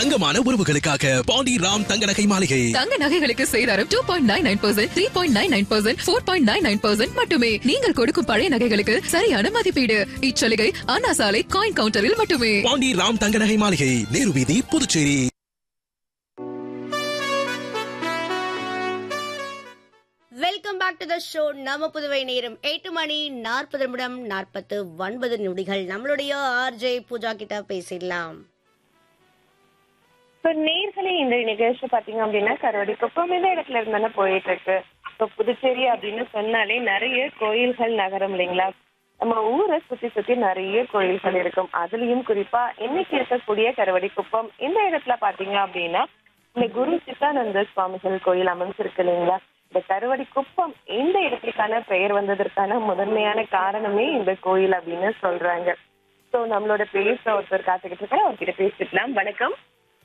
தங்கமான உறவுகளுக்காக பாண்டி ராம் தங்க நகை மாளிகை தங்க நகைகளுக்கு சேதாரம் two point nine nine percent three point nine nine percent four point nine nine percent மட்டுமே நீங்கள் கொடுக்கும் பழைய நகைகளுக்கு சரியான மதிப்பீடு இச்சலுகை அண்ணா சாலை காயின் கவுண்டரில் மட்டுமே பாண்டி ராம் தங்க நகை மாளிகை நேரு வீதி Puducherry welcome back to the show நம்ம புதுவை நேரம் எட்டு மணி நாற்பது நிமிடம் நாற்பத்து ஒன்பது நொடிகள் நம்மளுடைய ஆர்ஜே பூஜா கிட்ட பேசிடலாம் இப்போ நேர்களே இந்த நிகழ்ச்சி பாத்தீங்க அப்படின்னா கருவடி குப்பம் இந்த இடத்துல இருந்தானே போயிட்டு இருக்கு இப்போ புதுச்சேரி அப்படின்னு சொன்னாலே நிறைய கோயில்கள் நகரம் இல்லைங்களா நம்ம ஊரை சுத்தி சுத்தி நிறைய கோயில்கள் இருக்கும் அதுலயும் குறிப்பா இன்னைக்கு இருக்கக்கூடிய கருவடி குப்பம் இந்த இடத்துல பாத்தீங்க அப்படின்னா இந்த குரு சித்தானந்த சுவாமிகள் கோயில் அமைஞ்சிருக்கு இல்லைங்களா இந்த கருவடி குப்பம் இந்த இடத்துக்கான பெயர் வந்ததற்கான முதன்மையான காரணமே இந்த கோயில் அப்படின்னு சொல்றாங்க சோ நம்மளோட பேச ஒருத்தர் காத்துக்கிட்டு இருக்காரு அவர்கிட்ட பேசிக்கலாம் வணக்கம்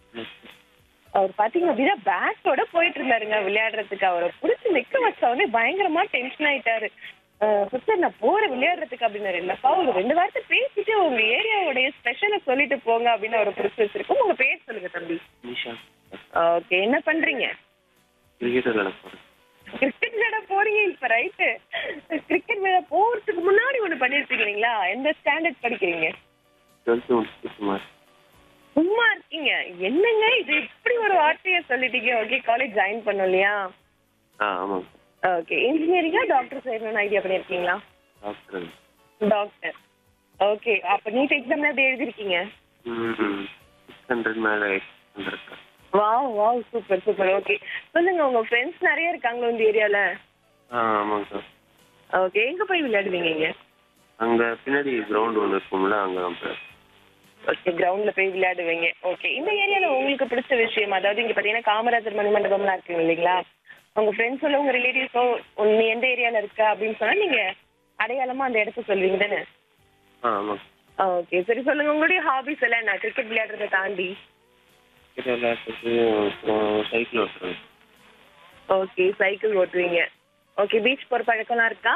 அவர் பாத்தீங்க அப்படின்னா பேட்டோட போயிட்டு இருந்தாருங்க விளையாடுறதுக்கு அவரை புடிச்சு நிக்க வச்ச உடனே பயங்கரமா டென்ஷன் ஆயிட்டாரு சிஸ்டர் நான் போறேன் விளையாடுறதுக்கு அப்படின்னாரு இல்லப்பா ஒரு ரெண்டு வாரத்தை பேசிட்டு உங்க ஏரியாவுடைய ஸ்பெஷலை சொல்லிட்டு போங்க அப்படின்னு அவரை புடிச்சு வச்சிருக்கோம் உங்க பேர் சொல்லுங்க தம்பி நிஷா ஓகே என்ன பண்றீங்க கிரிக்கெட் விளையாட போறேன் கிரிக்கெட் விளையாட போறீங்க இப்ப ரைட்டு கிரிக்கெட் விளையாட போறதுக்கு முன்னாடி ஒண்ணு பண்ணிருப்பீங்க இல்லைங்களா எந்த ஸ்டாண்டர்ட் படிக்கிறீங்க டுவெல்த்து முடிச்சுட்டு சுமார் சும்மா இருக்கீங்க என்னங்க இது இப்படி ஒரு வார்த்தையை சொல்லிட்டீங்க ஓகே காலேஜ் ஜாயின் பண்ணோம் இல்லையா ஆ ஆமாம் ஓகே இன்ஜினியரிங்கா டாக்டர் செய்யணும்னு ஐடியா பண்ணிருக்கீங்களா டாக்டர் டாக்டர் ஓகே அப்ப நீட் எக்ஸாம்ல எப்படி எழுதிருக்கீங்க ம் சிக்ஸ் ஹண்ட்ரட் மேலே hundred wow wow super super okay சொல்லுங்க உங்க ஃப்ரெண்ட்ஸ் நிறைய இருக்காங்களா இந்த ஏரியால ஆ ஆமாங்க சார் ஓகே எங்க போய் விளையாடுவீங்க இங்க அங்கே பின்னாடி கிரவுண்ட் ஒன்று இருக்கும்ல அங்கே தான் சார் ஓகே கிரவுண்ட்ல போய் விளையாடுவீங்க ஓகே இந்த ஏரியால உங்களுக்கு பிடிச்ச விஷயம் அதாவது இங்க பாத்தீங்கன்னா காமராஜர் மணிமண்டபம்லாம் இருக்கு இல்லைங்களா உங்க ஃப்ரெண்ட்ஸோட உங்க ரிலேட்டிவ்ஸோ நீ எந்த ஏரியால இருக்க அப்படின்னு சொன்னா நீங்க அடையாளமா அந்த இடத்த சொல்வீங்க தானே ஆ ஆமாம் ஓகே சரி சொல்லுங்க உங்களுடைய ஹாபிஸ் எல்லாம் என்ன கிரிக்கெட் விளையாடுறதை தாண்டி கிரிக்கெட் விளையாடுறது அப்புறம் சைக்கிள் ஓட்டுறது ஓகே சைக்கிள் ஓட்டுவீங்க ஓகே பீச் போற பழக்கம்லாம் இருக்கா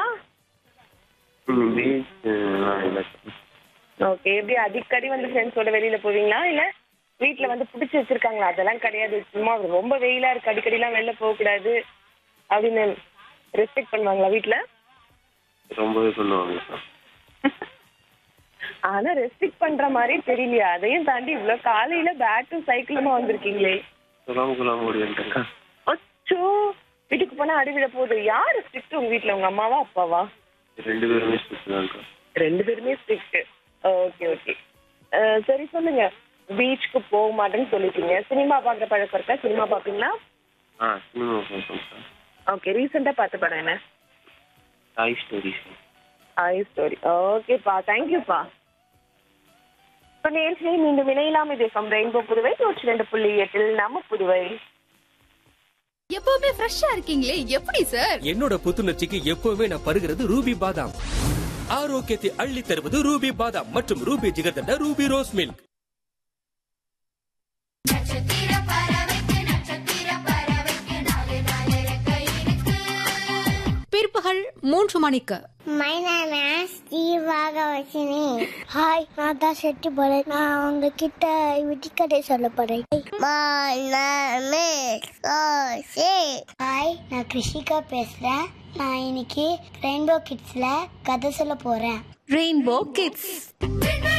ம் பீச் இல்லை சார் ஓகே எப்படி அடிக்கடி வந்து ஃப்ரெண்ட்ஸோட வெளியில போவீங்களா இல்ல வீட்ல வந்து பிடிச்சி வச்சிருக்காங்களா அதெல்லாம் கிடையாது சும்மா ரொம்ப வெயிலா இருக்கு அடிக்கடிலாம் வெளில போக கூடாது அப்படின்னு ரெஸ்பெக்ட் பண்ணுவாங்களா வீட்ல ரொம்பவே பண்ணுவாங்க சார் ஆனா ரெஸ்ட்ரிக்ட் பண்ற மாதிரி தெரியலையா அதையும் தாண்டி இவ்வளவு காலையில பேட்டும் சைக்கிளுமா வந்திருக்கீங்களே சொல்லாம கொள்ளாம ஓடிட்டுருக்கா அச்சோ வீட்டுக்கு போனா அடி விழ போகுது யாரு ஸ்ட்ரிக்ட் உங்க வீட்ல உங்க அம்மாவா அப்பாவா ரெண்டு பேருமே ஸ்டிச் தான் சார் ரெண்டு பேருமே ஸ்ட்ரிக்ட் ஓகே ஓகே சரி சொல்லுங்க பீச்சுக்கு போக மாட்டேன்னு சொல்லிட்டீங்க சினிமா பார்க்குற பழக்கம் இருக்கா சினிமா பார்ப்பீங்களா ஆ சினிமா பார்ப்போம் சார் ஓகே ரீசெண்டாக பார்த்த படம் என்ன தாய் ஸ்டோரி சார் ஐ ஸ்டோரி ஓகேப்பா தேங்க்யூப்பா இப்போ நேர்களே மீண்டும் இணையலாம் இது ஃப்ரம் ரெயின்போ புதுவை நூற்றி ரெண்டு புள்ளி எட்டில் நம்ம புதுவை எப்பவுமே ஃப்ரெஷ்ஷா இருக்கீங்களே எப்படி சார் என்னோட புத்துணர்ச்சிக்கு எப்பவுமே நான் பருகிறது ரூபி பாதாம் ஆரோக்கியத்தை அள்ளி தருவது ரூபி பாதாம் மற்றும் Ruby jigarthanda Ruby rose milk பிற்பகல் மூன்று மணிக்கு My name is ஜீவாகவசினி ஹாய் நான் தான் செட்டு போறேன் நான் உங்ககிட்ட விட்டிக்கதை சொல்ல போறேன் My name is Rosie hi நான் கிருஷிகா பேசுறேன் நான் இன்னைக்கு ரெயின்போ கிட்ஸ்ல கதை சொல்ல போறேன் ரெயின்போ கிட்ஸ்